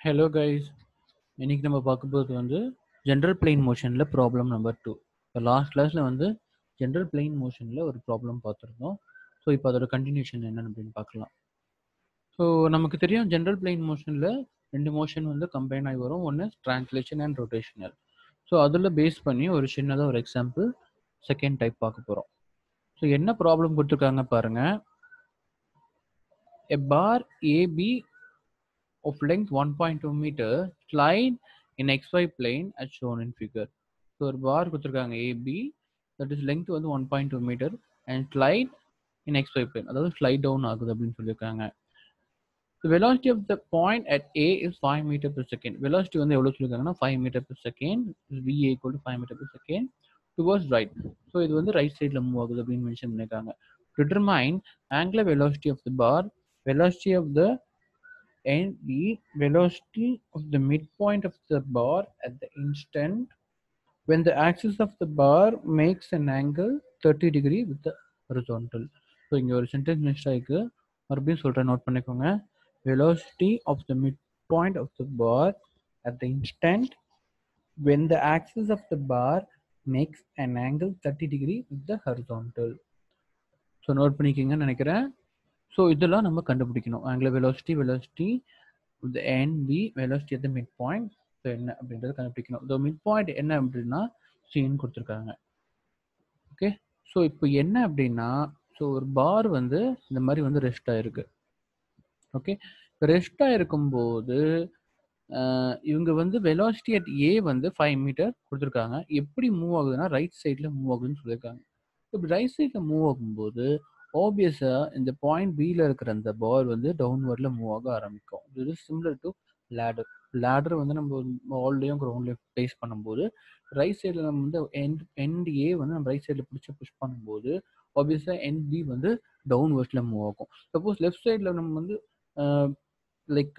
Hello guys இன்னைக்கு நம்ம பார்க்க போகிறது வந்து ஜென்ரல் பிளெயின் மோஷனில் ப்ராப்ளம் நம்பர் டூ இப்போ லாஸ்ட் கிளாஸில் வந்து ஜென்ரல் பிளெயின் மோஷனில் ஒரு ப்ராப்ளம் பார்த்துருந்தோம் ஸோ இப்போ அதோட கண்டினியூஷன் என்னன்னு அப்படின்னு பார்க்கலாம் ஸோ நமக்கு தெரியும் ஜென்ரல் பிளெயின் மோஷனில் ரெண்டு மோஷன் வந்து கம்பைன் ஆகி வரும் ஒன்று ட்ரான்ஸ்லேஷன் அண்ட் ரொட்டேஷனல் ஸோ அதில் பேஸ் பண்ணி ஒரு சின்னதாக ஒரு எக்ஸாம்பிள் செகண்ட் டைப் பார்க்க போகிறோம் ஸோ என்ன ப்ராப்ளம் கொடுத்துருக்காங்க பாருங்கள் a bar AB of length 1.2 meter slide in XY plane as shown in figure. So ஒரு bar கொடுத்துருக்காங்க AB that is length வந்து 1.2 meter and slide in XY plane அதாவது slide down ஆகுது அப்படின்னு சொல்லியிருக்காங்க The velocity of the point at A is 5 meter per second. Velocity வந்து எவ்வளோ சொல்லியிருக்காங்கன்னா 5 meter per second is VA equal to 5 meter per second towards right. So இது வந்து right சைடில் மூவ் ஆகுது அப்படின்னு மென்ஷன் பண்ணியிருக்காங்க determine angular velocity of the bar velocity of the and the velocity of the midpoint of the bar at the instant when the axis of the bar makes an angle 30 degree with the horizontal so இங்கே ஒரு sentence miss ஆயிருக்கு மறுபடியும் சொல்கிறேன் note பண்ணிக்கோங்க velocity of the midpoint of the bar at the instant when the axis of the bar makes an angle 30 degree with the horizontal so note பண்ணிக்கிங்கன்னு நினைக்கிறேன் so இதெல்லாம் நம்ம கண்டுபிடிக்கணும் ஆங்குலர் வெலாசிட்டி வெலாசிட்டி இந்த end B velocity at the mid point so என்ன அப்படின்றத கண்டுபிடிக்கணும் so mid point என்ன அப்படின்னா சின்னு கொடுத்துருக்காங்க ஓகே ஸோ இப்போ என்ன அப்படின்னா ஸோ ஒரு பார் வந்து இந்த மாதிரி வந்து ரெஸ்ட் ஆயிருக்கு ஓகே ரெஸ்ட் ஆயிருக்கும்போது ஆஹ், இவங்க வந்து வெலாசிட்டி அட் ஏ வந்து ஃபைவ் மீட்டர் கொடுத்துருக்காங்க எப்படி மூவ் ஆகுதுன்னா ரைட் சைடில் மூவ் ஆகுதுன்னு சொல்லியிருக்காங்க இப்போ ரைட் சைடில் மூவ் ஆகும்போது ஆப்வியஸாக இந்த பாயிண்ட் பியில் இருக்கிற அந்த பார் வந்து டவுன்வர்டில் மூவ் ஆக ஆரம்பிக்கும் இது சிமிலர் டு லேடர் லேடர் வந்து நம்ம வால்லையும் கிரவுண்ட்லையும் ப்ளேஸ் பண்ணும்போது ரைட் சைடில் நம்ம வந்து எண்ட் எண்ட் ஏ வந்து நம்ம ரைட் சைடில் பிடிச்சி புஷ் பண்ணும்போது ஆப்வியஸாக எண்ட் பி வந்து டவுன்வர்ட்ஸில் மூவ் ஆகும் சப்போஸ் லெஃப்ட் சைடில் நம்ம வந்து லைக்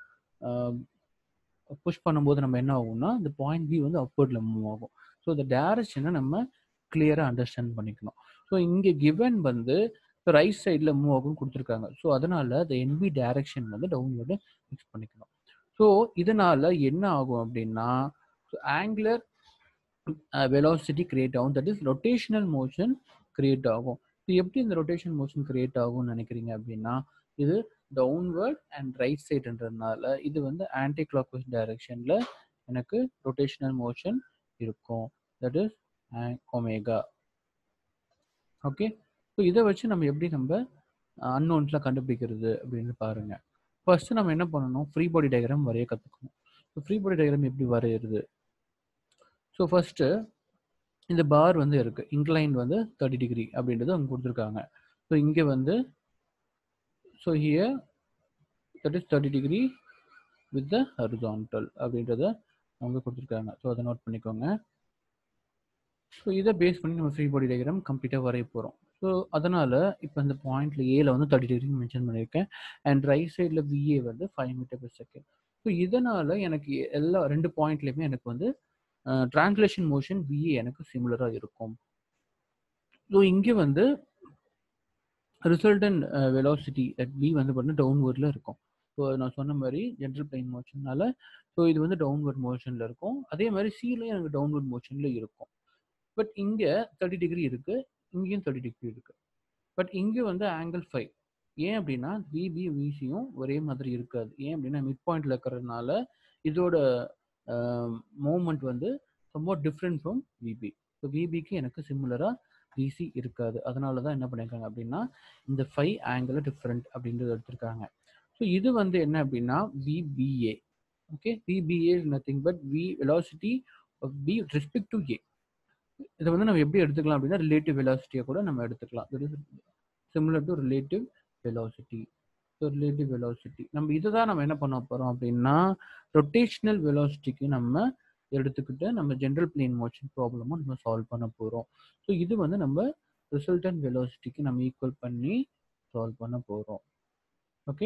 புஷ் பண்ணும்போது நம்ம என்ன ஆகும்னா இந்த பாயிண்ட் பி வந்து அப்வர்டில் மூவ் ஆகும் ஸோ இந்த டேரக்ஷனை நம்ம கிளியராக அண்டர்ஸ்டாண்ட் பண்ணிக்கணும் ஸோ இங்கே கிவன் வந்து ரைட் சைடில் மூவ் ஆகும் கொடுத்துருக்காங்க ஸோ அதனால இந்த என்பி டைரக்ஷன் வந்து டவுன்வர்டு ஃபிக்ஸ் பண்ணிக்கணும் ஸோ இதனால என்ன ஆகும் அப்படின்னா ஆங்குலர் வெலாசிட்டி கிரியேட் ஆகும் that is rotational motion create ஆகும் ஸோ எப்படி இந்த ரொட்டேஷன் மோஷன் கிரியேட் ஆகும்னு நினைக்கிறீங்க அப்படின்னா இது டவுன்வர்ட் அண்ட் ரைட் சைடுன்றதுனால இது வந்து ஆன்டி கிளாக் வைஸ் டைரக்ஷனில் எனக்கு ரொட்டேஷனல் மோஷன் இருக்கும் that is omega okay so இதை வச்சு நம்ம எப்படி நம்ம அன்னோன்ஸ்லாம் கண்டுபிடிக்கிறது அப்படின்னு பாருங்க ஃபர்ஸ்ட் நம்ம என்ன பண்ணணும் ஃப்ரீ பாடி டயக்ராம் வரைய கற்றுக்கணும் ஸோ ஃப்ரீ பாடி டயக்ராம் எப்படி வரையிறது ஸோ ஃபர்ஸ்ட்டு இந்த பார் வந்து இருக்கு இன்க்ளைன் வந்து தேர்ட்டி டிகிரி அப்படின்றது அவங்க கொடுத்துருக்காங்க ஸோ இங்கே வந்து so here that is thirty degree with the horizontal அப்படின்றத அவங்க கொடுத்துருக்காங்க ஸோ அதை நோட் பண்ணிக்கோங்க ஸோ இதை பேஸ் பண்ணி நம்ம ஃப்ரீ பாடி டயக்ராம் கம்ப்ளீட்டாக வரைய போகிறோம் ஸோ அதனால் இப்போ இந்த பாயிண்ட்ல ஏல வந்து தேர்ட்டி டிகிரி மென்ஷன் பண்ணியிருக்கேன் அண்ட் ரைட் சைடில் விஏ வந்து five metre per second so இதனால் எனக்கு எல்லா ரெண்டு பாயிண்ட்லேயுமே எனக்கு வந்து ட்ரான்ஸ்லேஷன் மோஷன் விஏ எனக்கு சிமிலராக இருக்கும் ஸோ இங்கே வந்து ரிசல்டன் வெலாசிட்டி அட் பி வந்து பார்த்தீங்கன்னா டவுன்வர்டில் இருக்கும் ஸோ நான் சொன்ன மாதிரி ஜென்ரல் பிளைன் மோஷன்னால ஸோ இது வந்து டவுன்வர்ட் மோஷனில் இருக்கும் அதே மாதிரி சிலையும் எனக்கு டவுன்வர்ட் மோஷனில் இருக்கும் பட் இங்கே தேர்ட்டி டிகிரி இருக்கு இங்கேயும் தேர்ட்டி டிகிரி இருக்கு பட் இங்கே வந்து ஆங்கிள் ஃபைவ் ஏன் அப்படின்னா விபி விசியும் ஒரே மாதிரி இருக்காது ஏன் அப்படின்னா மிட் பாயிண்ட்ல இருக்கிறதுனால இதோட மூமெண்ட் வந்து ரொம்ப டிஃப்ரெண்ட் ஃப்ரம் விபி ஸோ விபிக்கு எனக்கு சிமிலராக விசி இருக்காது அதனால தான் என்ன பண்ணியிருக்காங்க அப்படின்னா இந்த ஃபைவ் ஆங்கிள் டிஃப்ரெண்ட் அப்படின்றது எடுத்திருக்காங்க ஸோ இது வந்து என்ன அப்படின்னா VBA okay VBA is nothing but V velocity of B respect to A இதை வந்து நம்ம எப்படி எடுத்துக்கலாம் அப்படின்னா ரிலேட்டிவ் வெலாசிட்டியை கூட நம்ம எடுத்துக்கலாம் that is similar to relative velocity so relative velocity நம்ம இதை தான் நம்ம என்ன பண்ண போகிறோம் அப்படின்னா ரொட்டேஷனல் வெலாசிட்டிக்கு நம்ம எடுத்துக்கிட்டு நம்ம ஜென்ரல் பிளேன் மோஷன் ப்ராப்ளமும் நம்ம சால்வ் பண்ண போகிறோம் ஸோ இது வந்து நம்ம ரிசல்டன் வெலாசிட்டிக்கு நம்ம ஈக்குவல் பண்ணி சால்வ் பண்ண போகிறோம் ஓகே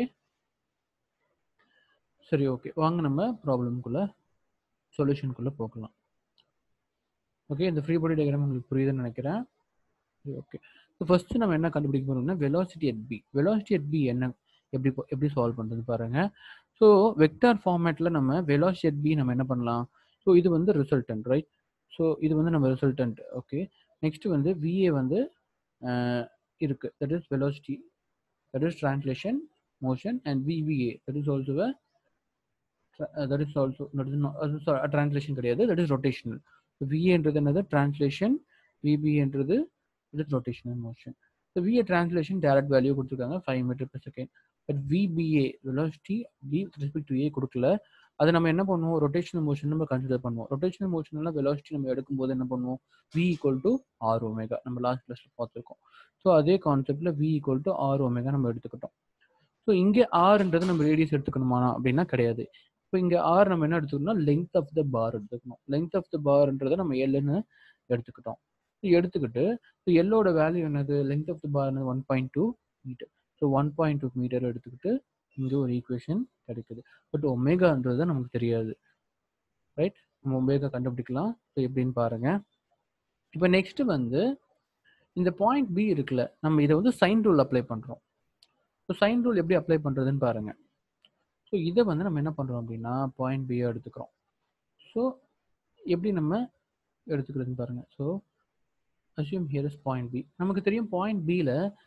சரி ஓகே வாங்க நம்ம ப்ராப்ளம்குள்ளே சொல்யூஷனுக்குள்ளே போகலாம் ஓகே இந்த ஃப்ரீ பாடி டயக்ராம் உங்களுக்கு புரியுதுன்னு நினைக்கிறேன் ஓகே ஸோ ஃபர்ஸ்ட் நம்ம என்ன கண்டுபிடிக்க போறோம்னா velocity at B velocity at B என்ன எப்படி போ- எப்படி சால்வ் பண்ணுறது பாருங்க ஸோ வெக்டார் ஃபார்மேட்டில் நம்ம வெலாசிட்டி பி நம்ம என்ன பண்ணலாம் ஸோ இது வந்து ரிசல்டன்ட் ரைட் ஸோ இது வந்து நம்ம ரிசல்டன்ட் ஓகே நெக்ஸ்ட் வந்து விஏ வந்து அஹ், இருக்கு that is velocity that is translation motion and VBA that is also a tra- uh, that is also that is not uh, sorry, a translation கிடையாது that is rotational so VA என்றது என்னது translation VBA என்றது it is rotational motion so VA translation direct value கொடுத்துருக்காங்க 5 meter per second but VBA velocity V with respect to A கொடுக்கல அதை நம்ம என்ன பண்ணுவோம் ரொட்டேஷனல் மோஷன் நம்ம கன்சிடர் பண்ணுவோம் ரொட்டேஷனல் மோஷன்ல வெலாசிட்டி நம்ம எடுக்கும்போது என்ன பண்ணுவோம் V equal to R omega நம்ம லாஸ்ட் கிளாஸ்ல பார்த்துருக்கோம் ஸோ அதே கான்செப்ட்ல V equal to R omega நம்ம எடுத்துக்கிட்டோம் ஸோ இங்கே ஆர்ன்றது நம்ம ரேடியஸ் எடுத்துக்கணுமா அப்படின்னா கிடையாது இப்போ இங்கே ஆர் நம்ம என்ன எடுத்துக்கணும்னா லென்த் ஆஃப் த பார் எடுத்துக்கணும் லென்த் ஆஃப் த பார்ன்றதை நம்ம எல்லுன்னு எடுத்துக்கிட்டோம் So எடுத்துக்கிட்டு ஸோ எல்லோட வேல்யூ என்னது length of the bar one point two metre so one point two metre எடுத்துக்கிட்டு இங்கே ஒரு ஈக்குவேஷன் கிடைக்குது பட் ஒமேகான்றது நமக்கு தெரியாது ரைட் நம்ம ஒமேகா கண்டுபிடிக்கலாம் ஸோ எப்படின்னு பாருங்க இப்போ நெக்ஸ்ட் வந்து இந்த பாயிண்ட் பி இருக்குல்ல நம்ம இதை வந்து சைன் ரூல் அப்ளை பண்ணுறோம் ஸோ சைன் ரூல் எப்படி அப்ளை பண்ணுறதுன்னு பாருங்க ஸோ இதை வந்து நம்ம என்ன பண்ணுறோம் அப்படின்னா பாயிண்ட் பியை எடுத்துக்கிறோம் ஸோ எப்படி நம்ம எடுத்துக்கிறதுன்னு பாருங்க so assume here is point B நமக்கு தெரியும் பாயிண்ட் பியில்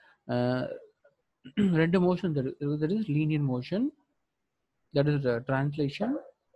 ரெண்டு motion that is linear motion that is translation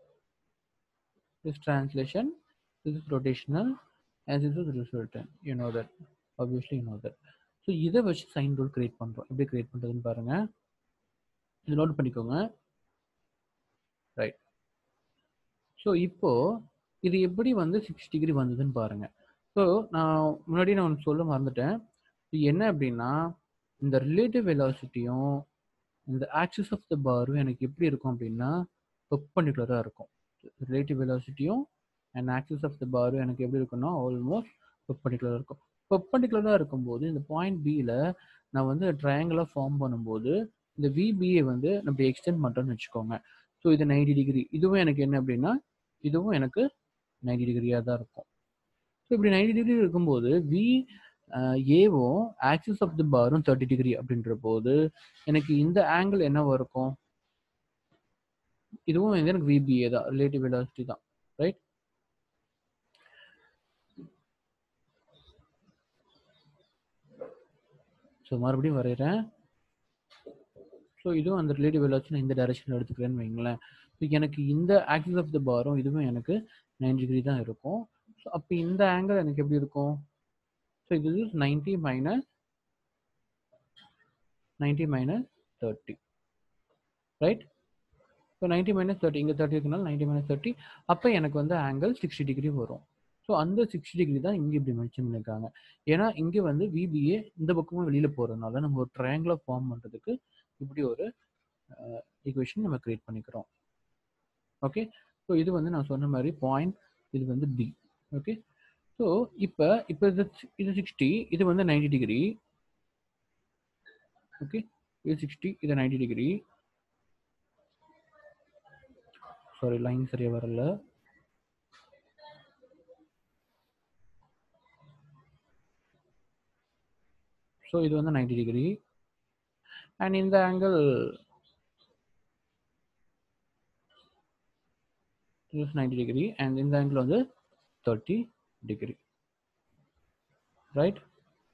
this translation this is rotational and this is resultant you know that obviously you know that so இதை வச்சு sign rule create பண்ணுறோம் எப்படி create பண்ணுறதுன்னு பாருங்க இது நோட் பண்ணிக்கோங்க ரைட் ஸோ இப்போ இது எப்படி வந்து சிக்ஸ் டிகிரி வந்ததுன்னு பாருங்க ஸோ நான் முன்னாடி நான் ஒன்று சொல்ல மறந்துட்டேன் இது என்ன அப்படின்னா இந்த ரிலேட்டிவ் வெலாசிட்டியும் இந்த ஆக்சிஸ் ஆஃப் த பாரும் எனக்கு எப்படி இருக்கும் அப்படின்னா பெர்பண்டிகுலராக இருக்கும் ரிலேட்டிவ் வெலாசிட்டியும் அண்ட் ஆக்சிஸ் ஆஃப் த பாரும் எனக்கு எப்படி இருக்குன்னா ஆல்மோஸ்ட் பெர்பண்டிகுலராக இருக்கும் பெர்பண்டிகுலராக இருக்கும்போது இந்த பாயிண்ட் பியில் நான் வந்து ட்ரையாங்கிளாக ஃபார்ம் பண்ணும்போது இந்த விபிஏ வந்து நம்ம எக்ஸ்டெண்ட் பண்ணுறோன்னு வச்சுக்கோங்க ஸோ இது நைன்டி டிகிரி இதுவும் எனக்கு என்ன அப்படின்னா இதுவும் எனக்கு நைன்டி டிகிரியாக தான் இருக்கும் ஸோ இப்படி நைன்டி டிகிரி இருக்கும்போது வி ஏவும் ஆக்சிஸ் ஆஃப் தி பாரும் தேர்ட்டி டிகிரி அப்படின்ற போது எனக்கு இந்த ஆங்கிள் என்னவா இருக்கும் இதுவும் வந்து எனக்கு விபிஏ தான் ரிலேட்டிவ் வெலாசிட்டி தான் ரைட் ஸோ மறுபடியும் வரைகிறேன் ஸோ இதுவும் அந்த ரிலேட்டிவ் வெலாசிட்டி நான் இந்த டைரக்ஷனில் எடுத்துக்கிறேன்னு வைங்களேன் ஸோ எனக்கு இந்த ஆக்சிஸ் ஆஃப் த பாரும் இதுவும் எனக்கு நைன் டிகிரி தான் இருக்கும் ஸோ அப்போ இந்த ஆங்கிள் எனக்கு எப்படி இருக்கும் ஸோ இது is ninety minus ninety minus thirty right so ninety minus thirty இங்கே தேர்ட்டி இருக்கனால நைன்டி மைனஸ் தேர்ட்டி அப்போ எனக்கு வந்து ஆங்கிள் சிக்ஸ்டி டிகிரி வரும் ஸோ அந்த சிக்ஸ்டி டிகிரி தான் இங்கே இப்படி மென்ஷன் பண்ணியிருக்காங்க ஏன்னா இங்கே வந்து விபிஏ இந்த பக்கமும் வெளியில் போகிறதுனால நம்ம ஒரு ட்ரையாங்குலர் ஃபார்ம் பண்ணுறதுக்கு இப்படி ஒரு ஈக்குவேஷன் நம்ம கிரியேட் பண்ணிக்கிறோம் ஓகே ஸோ இது வந்து நான் சொன்ன மாதிரி பாயிண்ட் இது வந்து பி ஓகே ஸோ இப்போ இப்போ இது இது சிக்ஸ்டி இது வந்து நைன்டி டிகிரி ஓகே இது சிக்ஸ்டி இது நைன்டி டிகிரி சாரி லைன் சரியாக வரல ஸோ இது வந்து நைன்டி டிகிரி அண்ட் இந்த angle is ninety degree and இந்த ஆங்கிள் வந்து thirty degree right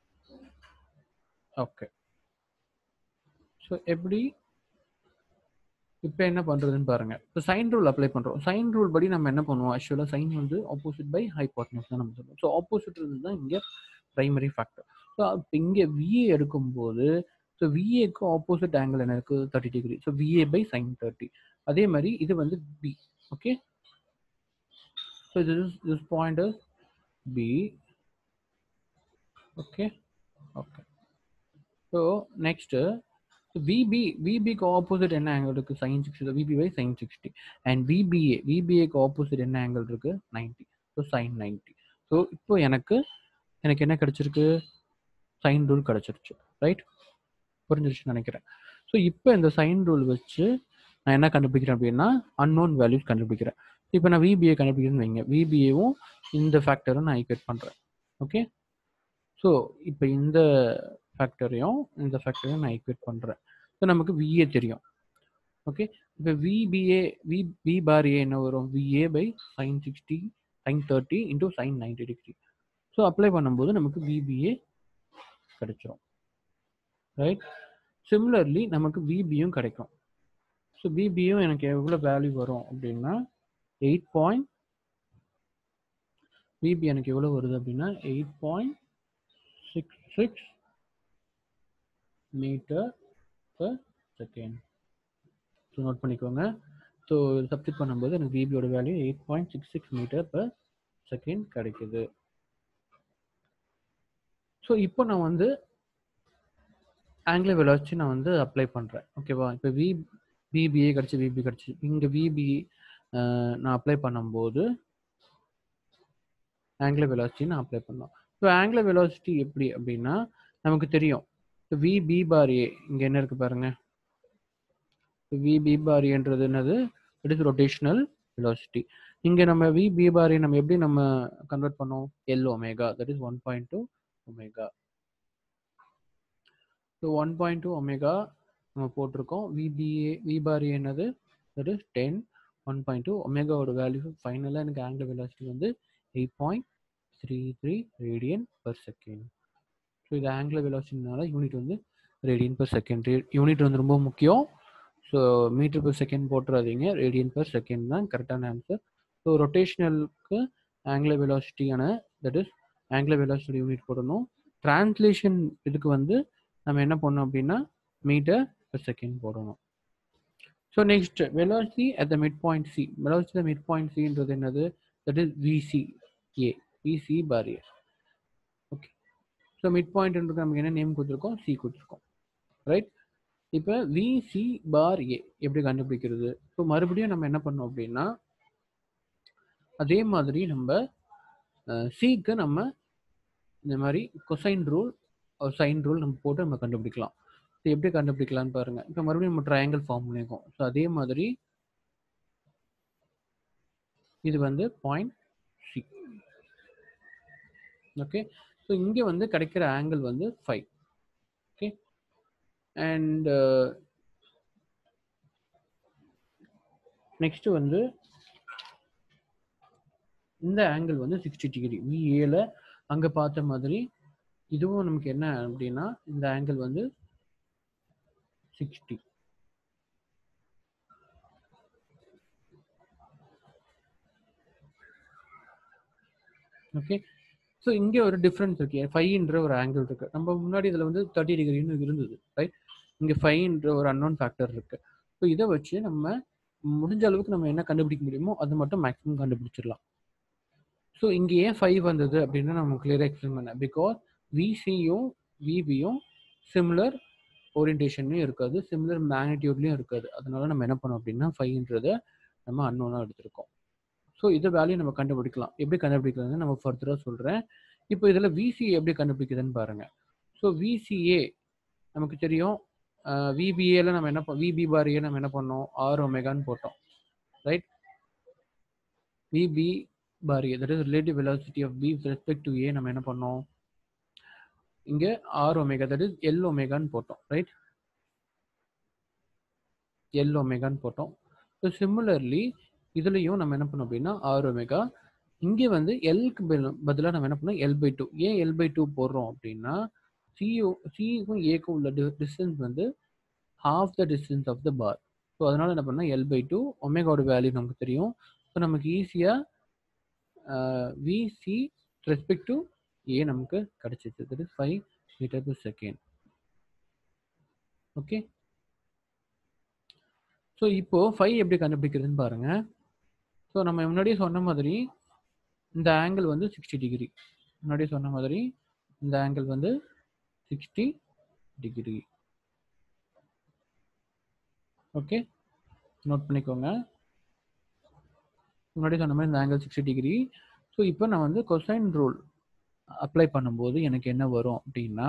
okay so எப்படி இப்போ என்ன பண்ணுறதுன்னு பாருங்க இப்போ சைன் ரூல் அப்ளை பண்ணுறோம் சைன் ரூல் படி நம்ம என்ன பண்ணுவோம் ஆக்சுவலாக சைன் வந்து ஆப்போசிட் பை ஹைபாட்னஸ் தான் நம்ம சொல்லுவோம் ஸோ ஆப்போசிட் இருந்து தான் இங்கே ப்ரைமரி ஃபேக்டர் ஸோ இப்போ இங்கே விஏ எடுக்கும்போது ஸோ விஏக்கு ஆப்போசிட் ஆங்கிள் என்ன இருக்குது thirty degree so VA by sine thirty அதே மாதிரி இது வந்து B okay so this is this point is B okay okay so next uh, so VB VB க்கு ஆப்போசிட் என்ன ஆங்கிள் இருக்கு sin 60 VB by sin 60 and VBA VBA க்கு opposite என்ன angle இருக்கு 90 ஸோ sin 90 ஸோ இப்போ எனக்கு எனக்கு என்ன கிடைச்சிருக்கு சைன் ரூல் கிடைச்சிருச்சு ரைட் புரிஞ்சிருச்சுன்னு நினைக்கிறேன் ஸோ இப்போ இந்த சைன் ரூல் வச்சு நான் என்ன கண்டுபிடிக்கிறேன் அப்படின்னா அன்னோன் வேல்யூஸ் கண்டுபிடிக்கிறேன் இப்போ நான் விபிஏ கண்டுபிடிக்கிறேன்னு வைங்க விபிஏவும் இந்த ஃபேக்டரும் நான் ஈக்குவேட் பண்ணுறேன் ஓகே ஸோ இப்போ இந்த ஃபேக்டரையும் இந்த ஃபேக்டரையும் நான் ஈக்குவேட் பண்ணுறேன் ஸோ நமக்கு விஏ தெரியும் ஓகே இப்போ VBA V V bar A என்ன வரும் VA by sine sixty sine thirty into sine ninety degree so apply பண்ணும்போது நமக்கு விபிஏ கிடைச்சிரும் ரைட் சிமிலர்லி நமக்கு விபியும் கிடைக்கும் ஸோ பிபியும் எனக்கு எவ்வளோ வேல்யூ வரும் அப்படின்னா எயிட் பாயிண்ட் பிபி எனக்கு எவ்வளோ வருது அப்படின்னா eight point six six metre per second so note பண்ணிக்கோங்க ஸோ சப்ஸ்டிட் பண்ணும்போது எனக்கு பிபியோட value eight point six six metre per second கிடைக்குது ஸோ இப்போ நான் வந்து ஆங்கில வெலாசிட்டி நான் வந்து அப்ளை பண்ணுறேன் ஓகேவா இப்போ வி விபிஏ கிடச்சி விபி கிடச்சி இங்கே விபி நான் அப்ளை பண்ணும்போது ஆங்கில வெலாசிட்டி நான் அப்ளை பண்ணலாம் இப்போ ஆங்கில வெலாசிட்டி எப்படி அப்படின்னா நமக்கு தெரியும் இப்போ விபி பார் ஏ இங்கே என்ன இருக்குது பாருங்க விபி பார் ஏன்றது என்னது இட் இஸ் ரொட்டேஷனல் வெலாசிட்டி இங்கே நம்ம விபி பார் ஏ நம்ம எப்படி நம்ம கன்வெர்ட் பண்ணோம் L omega that is one point two omega so one point two omega நம்ம போட்டிருக்கோம் விபிஏ வி பார் ஏ என்னது that is ten one point two ஒமேகாவோட வேல்யூ ஃபைனலாக எனக்கு ஆங்கில வெலாசிட்டி வந்து eight point three three radian per second so இது angular வெலாசிட்டினால unit வந்து ரேடியன் பர் செகண்ட் யூனிட் வந்து ரொம்ப முக்கியம் ஸோ மீட்டர் பர் செகண்ட் போட்டுறாதீங்க ரேடியன் பர் செகண்ட் தான் கரெக்டான ஆன்சர் ஸோ ரொட்டேஷனலுக்கு ஆங்கில வெலாசிட்டியான that is angular velocity unit போடணும் டிரான்ஸ்லேஷன் இதுக்கு வந்து நம்ம என்ன பண்ணோம் அப்படின்னா மீட்டர் per second போடணும் so next velocity at the mid point C velocity mid point சின்றது என்னது that is VC A VC bar A okay so mid பாயிண்ட்ன்றது நமக்கு என்ன நேம் கொடுத்துருக்கோம் சி கொடுத்துருக்கோம் ரைட் இப்போ விசி பார் ஏ எப்படி கண்டுபிடிக்கிறது ஸோ மறுபடியும் நம்ம என்ன பண்ணோம் அப்படின்னா அதே மாதிரி நம்ம சிக்கு நம்ம இந்த மாதிரி கொசைன் ரூல் சைன் ரூல் நம்ம போட்டு நம்ம கண்டுபிடிக்கலாம் ஸோ எப்படி கண்டுபிடிக்கலாம்னு பாருங்க இப்போ மறுபடியும் நம்ம ட்ரையாங்கிள் ஃபார்ம் பண்ணியிருக்கோம் ஸோ அதே மாதிரி இது வந்து பாயிண்ட் சி ஓகே ஸோ இங்கே வந்து கிடைக்கிற ஆங்கிள் வந்து ஃபைவ் ஓகே அண்ட் நெக்ஸ்ட் வந்து இந்த ஆங்கிள் வந்து சிக்ஸ்டி டிகிரி விஏல அங்கே பார்த்த மாதிரி இதுவும் நமக்கு என்ன அப்படின்னா இந்த ஆங்கிள் வந்து சிக்ஸ்டி ஓகே ஸோ இங்கே ஒரு டிஃப்ரென்ஸ் இருக்கு ஃபைவ்ன்ற ஒரு ஆங்கிள் இருக்கு நம்ம முன்னாடி இதில் வந்து தேர்ட்டி டிகிரின்னு இருந்தது ரைட் இங்கே ஃபைவ்ன்ற ஒரு அன்னோன் ஃபேக்டர் இருக்கு ஸோ இதை வச்சு நம்ம முடிஞ்ச அளவுக்கு நம்ம என்ன கண்டுபிடிக்க முடியுமோ அது மட்டும் மேக்ஸிமம் கண்டுபிடிச்சிடலாம் ஸோ இங்கே ஏன் ஃபைவ் வந்தது அப்படின்னு நம்ம கிளியராக எக்ஸ்பிளைன் பண்ணேன் பிகாஸ் விசியும் விபியும் சிமிலர் ஓரியன்டேஷன்லையும் இருக்காது சிமிலர் மேக்னிடியூட்லையும் இருக்காது அதனால நம்ம என்ன பண்ணோம் அப்படின்னா ஃபைவ்ன்றதை நம்ம அன்னோனாக எடுத்திருக்கோம் ஸோ இதை வேல்யூ நம்ம கண்டுபிடிக்கலாம் எப்படி கண்டுபிடிக்கிறதுன்னு நம்ம ஃபர்தராக சொல்கிறேன் இப்போ இதில் விசிஏ எப்படி கண்டுபிடிக்குதுன்னு பாருங்கள் ஸோ விசிஏ நமக்கு தெரியும் விபிஏல நம்ம என்ன விபி பார் ஏ நம்ம என்ன பண்ணோம் ஆர் ஒமேகான்னு போட்டோம் right VB bar A that is relative velocity of B respect to A நம்ம என்ன பண்ணோம் இங்கே R omega that is L ஒமேகான்னு போட்டோம் ரைட் எல் ஒமேகான்னு போட்டோம் ஸோ சிமிலர்லி இதுலேயும் நம்ம என்ன பண்ணோம் அப்படின்னா ஆர் ஒமேகா இங்கே வந்து எல்க்கு பதிலாக நம்ம என்ன பண்ணோம் எல் பை டூ ஏன் எல் பை டூ போடுறோம் அப்படின்னா சியு சிக்கும் ஏக்கும் உள்ள டிஸ்டன்ஸ் வந்து half the distance of the bar so அதனால் என்ன பண்ணால் எல் பை டூ ஒமேகாவோட வேல்யூ நமக்கு தெரியும் ஸோ நமக்கு ஈஸியாக விசி ரெஸ்பெக்ட் டு ஏ நமக்கு கிடைச்சிச்சு that is five metre per second okay so இப்போ ஃபைவ் எப்படி கண்டுபிடிக்கிறதுன்னு பாருங்க ஸோ நம்ம முன்னாடியே சொன்ன மாதிரி இந்த ஆங்கிள் வந்து சிக்ஸ்டி டிகிரி முன்னாடியே சொன்ன மாதிரி இந்த ஆங்கிள் வந்து சிக்ஸ்டி டிகிரி ஓகே நோட் பண்ணிக்கோங்க முன்னாடி சொன்ன மாதிரி இந்த ஆங்கிள் சிக்ஸ்டி டிகிரி ஸோ இப்போ நான் வந்து கொசைன் ரூல் அப்ளை பண்ணும்போது எனக்கு என்ன வரும் அப்படின்னா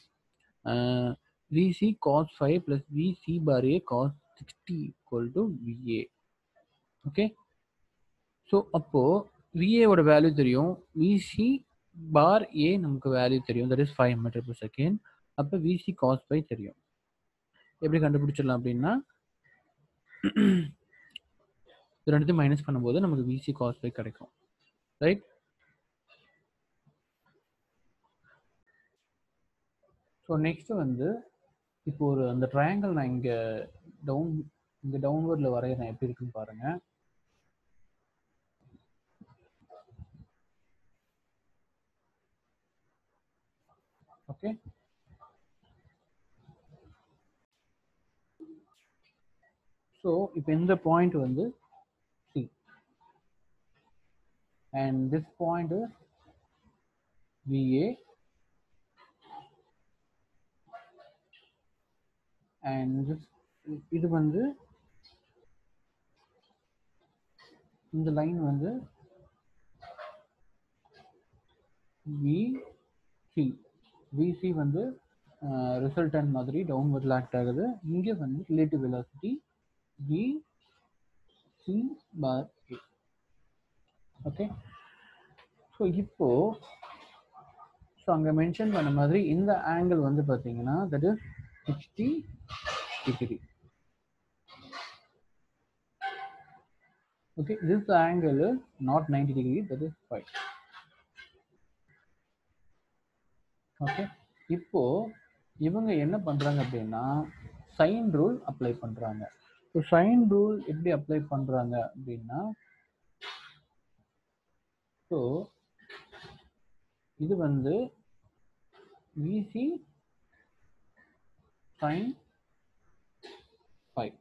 VC cos five plus VC bar A cos sixty equal to VA okay so அப்போது விஏவோட வேல்யூ தெரியும் விசி பார் ஏ நமக்கு வேல்யூ தெரியும் that is five metre per second அப்போ விசி காஸ் ஃபைவ் தெரியும் எப்படி கண்டுபிடிச்சிடலாம் அப்படின்னா இது ரெண்டுத்தையும் மைனஸ் பண்ணும்போது நமக்கு விசி காஸ் பை கிடைக்கும் ரைட் ஸோ நெக்ஸ்ட் வந்து இப்போ ஒரு அந்த ட்ரையாங்கிள் நான் இங்கே டவுன் இங்கே டவுன்வர்டில் வரைகிறேன் எப்படி இருக்குன்னு பாருங்க ஓகே ஸோ இப்போ இந்த பாயிண்ட் வந்து C and this point VA and this இது வந்து இந்த லைன் வந்து விசி விசி வந்து ரிசல்டன் மாதிரி டவுன்வர்டில் ஆக்ட் ஆகுது இங்கே வந்து relative velocity V C bar A okay so இப்போ ஸோ அங்கே மென்ஷன் பண்ண மாதிரி இந்த ஆங்கிள் வந்து பார்த்தீங்கன்னா that is sixty degree okay this angle is not 90 degree that is 5 okay இப்போ இவங்க என்ன பண்றாங்க அப்படின்னா சைன் ரூல் அப்ளை பண்றாங்க ஸோ சைன் ரூல் எப்படி அப்ளை பண்றாங்க அப்படின்னா ஸோ இது வந்து VC sine five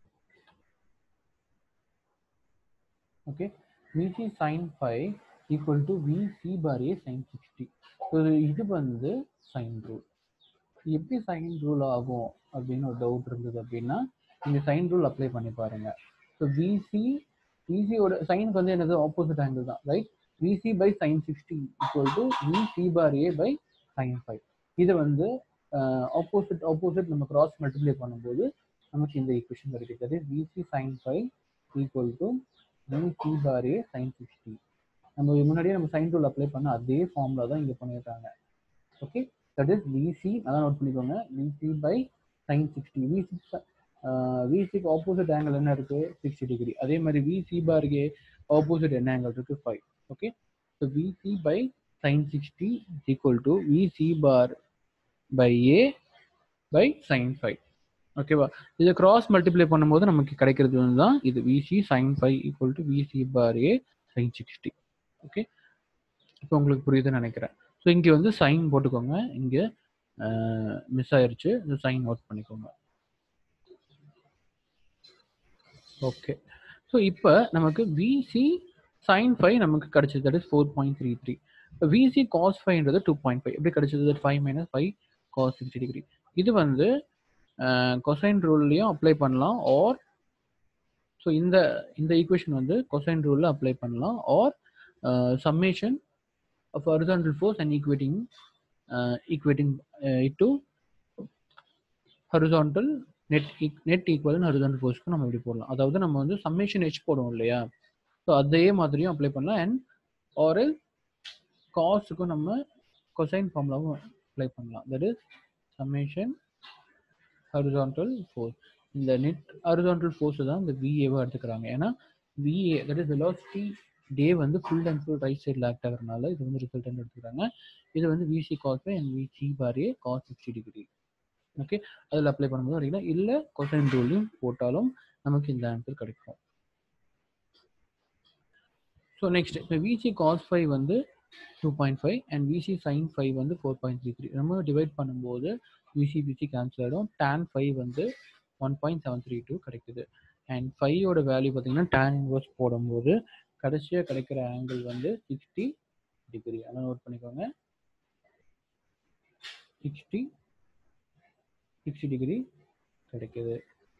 okay vc sin phi equal to vc bar a sin 60 so இது வந்து சைன் ரூல் எப்படி சைன் ரூல் ஆகும் அப்படின்னு ஒரு டவுட் இருந்தது அப்படின்னா இந்த சைன் ரூல் அப்ளை பண்ணி பாருங்க ஸோ விசி விசியோட சைனுக்கு வந்து என்னது ஆப்போசிட் ஆங்கிள் தான் right VC by sine sixty equal to VC bar A by sine five இதை வந்து ஆப்போசிட் ஆப்போசிட் நம்ம கிராஸ் மல்டிப்ளை பண்ணும்போது நமக்கு இந்த ஈக்குவேஷன் கிடைக்கிறது VC sine five equal to C bar A sine sixty நம்ம முன்னாடியே நம்ம சைன் ரூல் அப்ளை பண்ண அதே ஃபார்முலா தான் இங்கே பண்ணியிருக்காங்க ஓகே தட் இஸ் விசி அதான் நோட் பண்ணிக்கோங்க VC by sine sixty VC விசிக்கு ஆப்போசிட் ஆங்கிள் என்ன இருக்கு சிக்ஸ்டி டிகிரி அதே மாதிரி விசி பாருக்கு ஆப்போசிட் என்ன ஆங்கிள் இருக்கு five okay so VC by sine sixty equal to VC bar by A by sine five ஓகேவா இதை கிராஸ் மல்டிப்ளை பண்ணும்போது நமக்கு கிடைக்கிறது வந்து தான் இது VC sine five equal to VC bar A sine sixty okay இப்போ உங்களுக்கு புரியுதுன்னு நினைக்கிறேன் ஸோ இங்கே வந்து சைன் போட்டுக்கோங்க இங்கே மிஸ் ஆயிருச்சு இந்த சைன் நோட் பண்ணிக்கோங்க ஓகே ஸோ இப்போ நமக்கு விசி சைன் ஃபைவ் நமக்கு கிடைச்சது that is four point three three இப்போ விசி காஸ் ஃபைவ்ன்றது டூ பாயிண்ட் ஃபைவ் எப்படி கிடைச்சது five minus five cos sixty degree இது வந்து கொசைன் ரூல்லையும் அப்ளை பண்ணலாம் ஆர் ஸோ இந்த இந்த ஈக்குவேஷன் வந்து கொசைன் ரூலில் அப்ளை பண்ணலாம் or summation of horizontal force and equating uh, equating uh, it to horizontal net net equal horizontal force நம்ம இப்படி போடலாம் அதாவது நம்ம வந்து சம்மேஷன் ஹெச் போடுவோம் இல்லையா ஸோ அதே மாதிரியும் அப்ளை பண்ணலாம் அண்ட் ஆர் காஸ்ட்டுக்கும் நம்ம கொசைன் ஃபார்முலாவும் அப்ளை பண்ணலாம் that is summation horizontal force இந்த நெட் ஹரிசான்டல் ஃபோர்ஸ் தான் இந்த விஏவை எடுத்துக்கிறாங்க ஏன்னா விஏ தட் இஸ் வெலாசிட்டி டே வந்து ஃபுல் அண்ட் ஃபுல் ரைட் சைடில் ஆக்ட் ஆகிறதுனால இது வந்து ரிசல்ட் எடுத்துக்கிறாங்க இது வந்து விசி cos and VC bar A cos sixty degree okay அதில் அப்ளை பண்ணும்போது வரீங்களா இல்லை கொசைன் ரூலையும் போட்டாலும் நமக்கு இந்த ஆன்சர் கிடைக்கும் ஸோ நெக்ஸ்ட் இப்போ விசி காஸ் ஃபைவ் வந்து two point five and VC sine five வந்து ஃபோர் பாயிண்ட் த்ரீ த்ரீ நம்ம டிவைட் பண்ணும்போது விசி விசி கேன்சல் ஆகிடும் டேன் ஃபைவ் வந்து one point seven three two கிடைக்குது அண்ட் ஃபைவோட வேல்யூ பார்த்தீங்கன்னா டேன் இன்வர்ஸ் போடும்போது கடைசியாக கிடைக்கிற ஆங்கிள் வந்து சிக்ஸ்டி டிகிரி அதான் நோட் பண்ணிக்கோங்க சிக்ஸ்டி சிக்ஸ்டி டிகிரி கிடைக்குது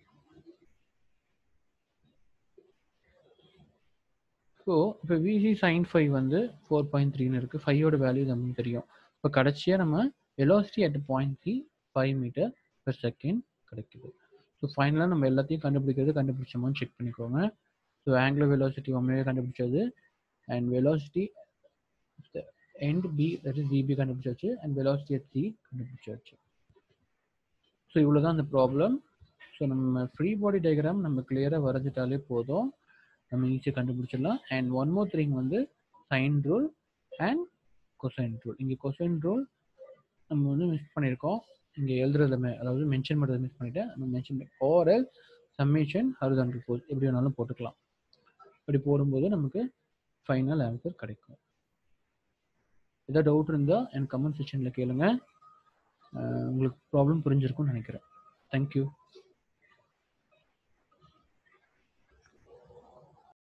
ஸோ இப்போ விசி சைன் ஃபைவ் வந்து ஃபோர் பாயிண்ட் த்ரீன்னு இருக்குது ஃபைவோட வேல்யூ நமக்கு தெரியும் இப்போ கடைசியாக நம்ம velocity at point three five metre per second கிடைக்குது ஸோ ஃபைனலாக நம்ம எல்லாத்தையும் கண்டுபிடிக்கிறது கண்டுபிடிச்சோமான்னு செக் பண்ணிக்கோங்க ஸோ ஆங்குலர் வெலாசிட்டி ஒன்றையே கண்டுபிடிச்சது and velocity and B that is VB கண்டுபிடிச்சாச்சு அண்ட் வெலாசிட்டி அட் சி கண்டுபிடிச்சாச்சு ஸோ இவ்வளோ தான் அந்த ப்ராப்ளம் ஸோ நம்ம ஃப்ரீ பாடி டயக்ராம் நம்ம கிளியராக வரைஞ்சிட்டாலே போதும் நம்ம ஈஸியாக கண்டுபிடிச்சிடலாம் அண்ட் ஒன் மோர் திங் வந்து sine rule and cosine rule இங்கே கொசைன் ரூல் நம்ம வந்து மிஸ் பண்ணியிருக்கோம் இங்கே எழுதுறதுமே அதாவது மென்ஷன் பண்ணுறது மிஸ் பண்ணிவிட்டு நம்ம மென்ஷன் பண்ணி ஓரல் சம்மேஷன் ஹரிசான்டல் ஃபோர்ஸ் எப்படி வேணாலும் போட்டுக்கலாம் இப்படி போடும்போது நமக்கு ஃபைனல் ஆன்சர் கிடைக்கும் ஏதாவது டவுட் இருந்தால் எனக்கு கமெண்ட் செக்ஷனில் கேளுங்க அஹ் உங்களுக்கு ப்ராப்ளம் புரிஞ்சிருக்கும்னு நினைக்கிறேன் தேங்க்யூ